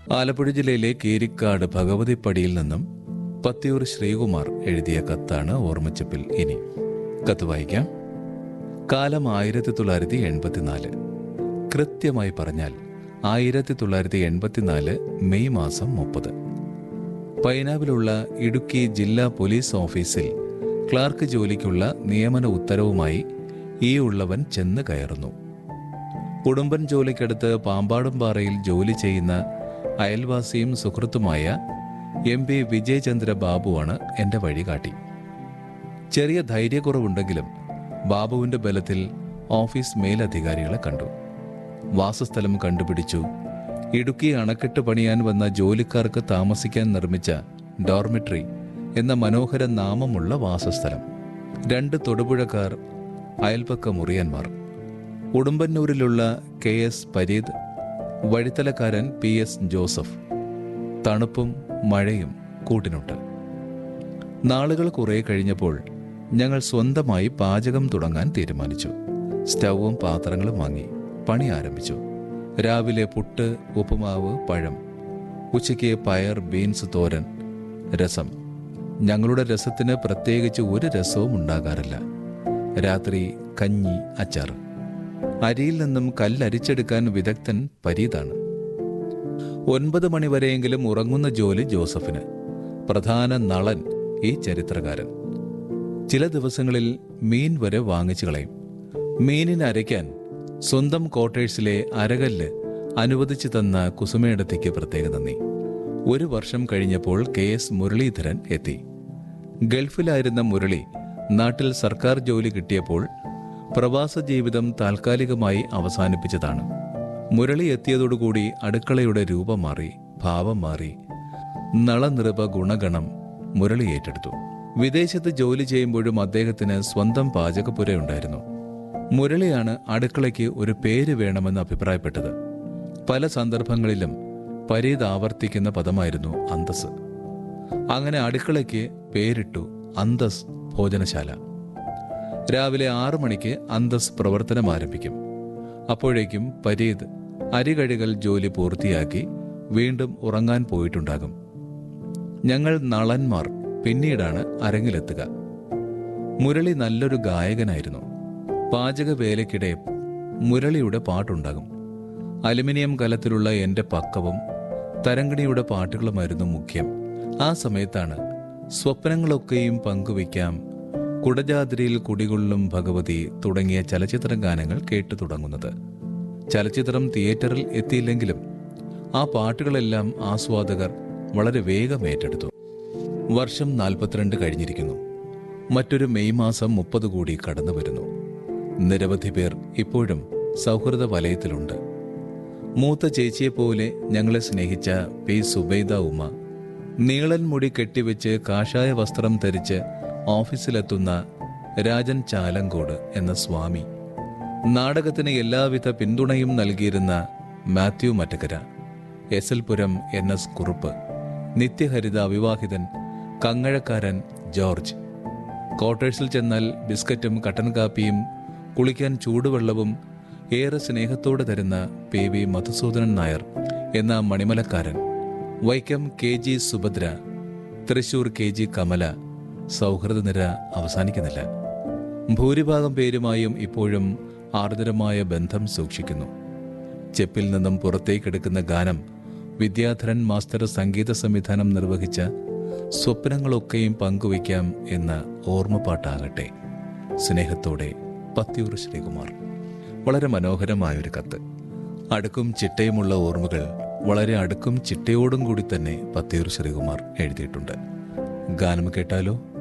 ആലപ്പുഴ ജില്ലയിലെ കീരിക്കാട് ഭഗവതിപ്പടിയിൽ നിന്നും പത്തിയൂർ ശ്രീകുമാർ എഴുതിയ കത്താണ് ഓർമ്മച്ചപ്പിൽ ഇനി കത്ത് വായിക്കാം കാലം ആയിരത്തി തൊള്ളായിരത്തി എൺപത്തിനാല് കൃത്യമായി പറഞ്ഞാൽ ആയിരത്തി തൊള്ളായിരത്തി എൺപത്തിനാല് മെയ് മാസം മുപ്പത് പൈനാവിലുള്ള ഇടുക്കി ജില്ലാ പോലീസ് ഓഫീസിൽ ക്ലാർക്ക് ജോലിക്കുള്ള നിയമന ഉത്തരവുമായി ഈ ഉള്ളവൻ ചെന്ന് കയറുന്നു ഉടുമ്പൻ ജോലിക്കടുത്ത് പാമ്പാടുംപാറയിൽ ജോലി ചെയ്യുന്ന അയൽവാസിയും സുഹൃത്തുമായ എം പി വിജയചന്ദ്ര ബാബുവാണ് എൻ്റെ വഴികാട്ടി ചെറിയ ധൈര്യക്കുറവുണ്ടെങ്കിലും ബാബുവിൻ്റെ ബലത്തിൽ ഓഫീസ് മേലധികാരികളെ കണ്ടു വാസസ്ഥലം കണ്ടുപിടിച്ചു ഇടുക്കി അണക്കെട്ട് പണിയാൻ വന്ന ജോലിക്കാർക്ക് താമസിക്കാൻ നിർമ്മിച്ച ഡോർമിട്രി എന്ന മനോഹര നാമമുള്ള വാസസ്ഥലം രണ്ട് തൊടുപുഴക്കാർ അയൽപക്ക മുറിയന്മാർ ഉടുമ്പന്നൂരിലുള്ള കെ എസ് പരീദ് വഴിത്തലക്കാരൻ പി എസ് ജോസഫ് തണുപ്പും മഴയും കൂട്ടിനുണ്ട് നാളുകൾ കുറെ കഴിഞ്ഞപ്പോൾ ഞങ്ങൾ സ്വന്തമായി പാചകം തുടങ്ങാൻ തീരുമാനിച്ചു സ്റ്റൗവും പാത്രങ്ങളും വാങ്ങി പണി ആരംഭിച്ചു രാവിലെ പുട്ട് ഉപ്പുമാവ് പഴം ഉച്ചയ്ക്ക് പയർ ബീൻസ് തോരൻ രസം ഞങ്ങളുടെ രസത്തിന് പ്രത്യേകിച്ച് ഒരു രസവും ഉണ്ടാകാറില്ല രാത്രി കഞ്ഞി അച്ചാർ അരിയിൽ നിന്നും കല്ലരിച്ചെടുക്കാൻ വിദഗ്ധൻ പരീതാണ് ഒൻപത് മണിവരെയെങ്കിലും ഉറങ്ങുന്ന ജോലി ജോസഫിന് പ്രധാന നളൻ ഈ ചരിത്രകാരൻ ചില ദിവസങ്ങളിൽ മീൻ വരെ വാങ്ങിച്ചു കളയും മീനിന് അരയ്ക്കാൻ സ്വന്തം ക്വാർട്ടേഴ്സിലെ അരകല്ല് അനുവദിച്ചു തന്ന കുസുമയിടത്തേക്ക് പ്രത്യേക നന്ദി ഒരു വർഷം കഴിഞ്ഞപ്പോൾ കെ എസ് മുരളീധരൻ എത്തി ഗൾഫിലായിരുന്ന മുരളി നാട്ടിൽ സർക്കാർ ജോലി കിട്ടിയപ്പോൾ പ്രവാസ ജീവിതം താൽക്കാലികമായി അവസാനിപ്പിച്ചതാണ് മുരളി എത്തിയതോടുകൂടി അടുക്കളയുടെ രൂപം മാറി ഭാവം മാറി നളനിറുപ ഗുണഗണം മുരളി ഏറ്റെടുത്തു വിദേശത്ത് ജോലി ചെയ്യുമ്പോഴും അദ്ദേഹത്തിന് സ്വന്തം പാചകപ്പുരയുണ്ടായിരുന്നു മുരളിയാണ് അടുക്കളയ്ക്ക് ഒരു പേര് വേണമെന്ന് അഭിപ്രായപ്പെട്ടത് പല സന്ദർഭങ്ങളിലും പരീത് ആവർത്തിക്കുന്ന പദമായിരുന്നു അന്തസ് അങ്ങനെ അടുക്കളയ്ക്ക് പേരിട്ടു അന്തസ് ഭോജനശാല രാവിലെ ആറു മണിക്ക് അന്തസ് പ്രവർത്തനം ആരംഭിക്കും അപ്പോഴേക്കും പരീത് അരികഴികൾ ജോലി പൂർത്തിയാക്കി വീണ്ടും ഉറങ്ങാൻ പോയിട്ടുണ്ടാകും ഞങ്ങൾ നളന്മാർ പിന്നീടാണ് അരങ്ങിലെത്തുക മുരളി നല്ലൊരു ഗായകനായിരുന്നു പാചക വേലയ്ക്കിടെ മുരളിയുടെ പാട്ടുണ്ടാകും അലുമിനിയം കലത്തിലുള്ള എൻ്റെ പക്കവും തരങ്കിണിയുടെ പാട്ടുകളുമായിരുന്നു മുഖ്യം ആ സമയത്താണ് സ്വപ്നങ്ങളൊക്കെയും പങ്കുവയ്ക്കാം കുടജാദ്രിയിൽ കുടികൊള്ളും ഭഗവതി തുടങ്ങിയ ചലച്ചിത്ര ഗാനങ്ങൾ കേട്ടു തുടങ്ങുന്നത് ചലച്ചിത്രം തിയേറ്ററിൽ എത്തിയില്ലെങ്കിലും ആ പാട്ടുകളെല്ലാം ആസ്വാദകർ വളരെ വേഗം ഏറ്റെടുത്തു വർഷം നാൽപ്പത്തിരണ്ട് കഴിഞ്ഞിരിക്കുന്നു മറ്റൊരു മെയ് മാസം മുപ്പത് കൂടി കടന്നു വരുന്നു നിരവധി പേർ ഇപ്പോഴും സൗഹൃദ വലയത്തിലുണ്ട് മൂത്ത ചേച്ചിയെപ്പോലെ ഞങ്ങളെ സ്നേഹിച്ച പി സുബൈദ ഉമ്മ നീളൻ മുടി കെട്ടിവെച്ച് കാഷായ വസ്ത്രം ധരിച്ച് ഓഫീസിലെത്തുന്ന രാജൻ ചാലങ്കോട് എന്ന സ്വാമി നാടകത്തിന് എല്ലാവിധ പിന്തുണയും നൽകിയിരുന്ന Mathew Mattakkara S L Puram N S Kurup നിത്യഹരിത അവിവാഹിതൻ കങ്ങഴക്കാരൻ ജോർജ് ക്വാർട്ടേഴ്സിൽ ചെന്നാൽ ബിസ്ക്കറ്റും കട്ടൻ കാപ്പിയും കുളിക്കാൻ ചൂടുവെള്ളവും ഏറെ സ്നേഹത്തോടെ തരുന്ന പി വി മധുസൂദനൻ നായർ എന്ന മണിമലക്കാരൻ Vaikom K G Subhadra Thrissur K G Kamala സൗഹൃദ നിര അവസാനിക്കുന്നില്ല ഭൂരിഭാഗം പേരുമായും ഇപ്പോഴും ആർദ്രമായ ബന്ധം സൂക്ഷിക്കുന്നു ചെപ്പിൽ നിന്നും പുറത്തേക്കെടുക്കുന്ന ഗാനം വിദ്യാധരൻ മാസ്റ്റർ സംഗീത സംവിധാനം നിർവഹിച്ച സ്വപ്നങ്ങളൊക്കെയും പങ്കുവയ്ക്കാം എന്ന ഓർമ്മപ്പാട്ടാകട്ടെ സ്നേഹത്തോടെ പത്തിയൂർ ശ്രീകുമാർ വളരെ മനോഹരമായൊരു കത്ത് അടുക്കും ചിട്ടയുമുള്ള ഓർമ്മകൾ വളരെ അടുക്കും ചിട്ടയോടും കൂടി തന്നെ പത്തിയൂർ ശ്രീകുമാർ എഴുതിയിട്ടുണ്ട് ഗാനം കേട്ടാലോ